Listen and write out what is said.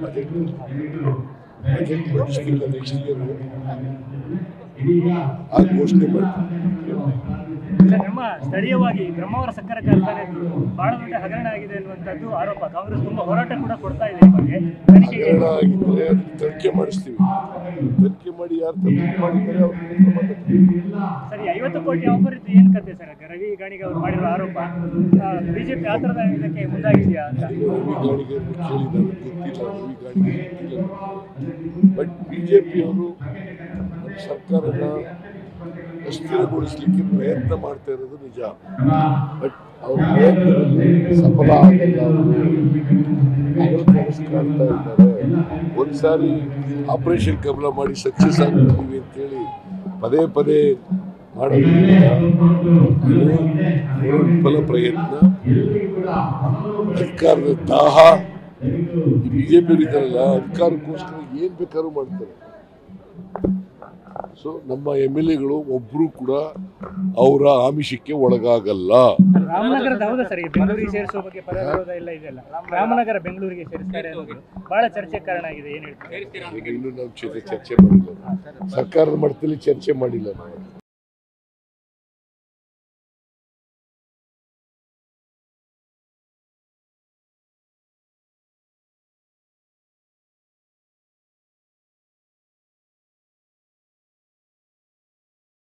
Budget budget ಮಂಡಿಸ್ಲಿಲ್ಲ next year ಆ ಘೋಷಣೆ ಮಾಡ್ತಾರೆ ಸರ್, ನಮ್ಮ ಸ್ಥಳೀಯವಾಗಿ ಬ್ರಹ್ಮಾವರ ಸಕ್ಕರೆ ಕಾರ್ಖಾನೆ ಬಹಳ ದೊಡ್ಡ ಹಗರಣ ಆಗಿದೆ ಅನ್ನುವಂಥದ್ದು ಆರೋಪ ಕಾಂಗ್ರೆಸ್ ತುಂಬಾ ಹೋರಾಟ ಕೂಡ ಕೊಡ್ತಾ ಇದೆ ಈ ಬಗ್ಗೆ ತನಿಖೆಗೆ ಹಗರಣ ಆಗಿದ್ರೆ ಅದಕ್ಕೆ ತನಿಖೆ ಮಾಡಿಸ್ತೀವಿ ತನಿಖೆ ಮಾಡಿ ಯಾರು ತನಿಖೆ ಮಾಡಿದ್ದಾರೆ ಅವ್ರ ವಿರುದ್ಧ ಕ್ರಮ ತಗೊಳ್ತೀವಿ. ಸರಿ ಐವತ್ತು ಕೋಟಿ ಆಫರ್ ಇತ್ತು ಏನ್ ಕತೆ ಸರ್ ರವಿ ಗಾಣಿಗೆ ಅವರು ಮಾಡಿರೋ ಆರೋಪ ಬಿಜೆಪಿ ಆ ಥರದ ಇದಕ್ಕೆ ಮುಂದಾಗಿದೆಯಾ ಅಂತ ರವಿ ಗಾಣಿಗೆ ಕೇಳಿದ್ದಾರೆ ಗೊತ್ತಿಲ್ಲ ರವಿ ಗಾಣಿಗೆ ಗೊತ್ತಿಲ್ಲ ಬಟ್ ಬಿ ಜೆ ಪಿಯವರು ನಮ್ಮ ಸರ್ಕಾರನ ಅಸ್ಥಿರಗೊಳಿಸಲಿಕ್ಕೆ ಪ್ರಯತ್ನ ಮಾಡ್ತಾ ಇರೋದು ನಿಜ ಬಟ್ ಅವ್ರ ಪ್ರಯತ್ನದಲ್ಲಿ ಸಫಲ ಆಗಲ್ಲ ಅವರು ಕೆಲಸ ಮಾಡ್ತಾ ಇದ್ದಾರೆ ಒಂದ್ಸಾರಿ ಆಪರೇಷನ್ ಕಮಲ ಮಾಡಿ ಸಕ್ಸಸ್ ಆಗ್ತೀವಿ ಅಂತೇಳಿ ಪದೇ ಪದೇ ಮಾಡೋದ್ರಿಂದ ಇದು ಅವರ ವಿಫಲ ಪ್ರಯತ್ನ ಅಧಿಕಾರದ ದಾಹ ಈ ಬಿಜೆಪಿ ಇದ್ದಾರಲ್ಲ ಅಧಿಕಾರಕ್ಕೋಸ್ಕರ ಏನ್ ಬೇಕಾದ್ರೂ ಮಾಡ್ತಾರೆ ಸೊ ನಮ್ಮ ಎಮ್ ಎಲ್ ಎಗಳು ಒಬ್ರು ಕೂಡ ಅವರ ಆಮಿಷಕ್ಕೆ ಒಳಗಾಗಲ್ಲ ರಾಮನಗರದ ಹೌದಾ ಸರ್ ಈ ಬೆಂಗಳೂರಿಗೆ ಸೇರಿಸುವ ಬಗ್ಗೆ ಪದ ವಿರೋಧ ಎಲ್ಲ ಇದೆಯಲ್ಲ ರಾಮನಗರ ಬೆಂಗಳೂರಿಗೆ ಸೇರಿಸ್ತಾರೆ ಅನ್ನೋದು ಬಹಳ ಚರ್ಚೆ ಕಾರಣ ಆಗಿದೆ ಏನ್ ಹೇಳ್ತಾರೆ ಈಗ ಇನ್ನೂ ನಾವು ಚರ್ಚೆ ಚರ್ಚೆ ಮಾಡಿಲ್ಲ ಸರ್ಕಾರದ ಮಟ್ಟದಲ್ಲಿ ಚರ್ಚೆ ಮಾಡಿಲ್ಲ ನಾವು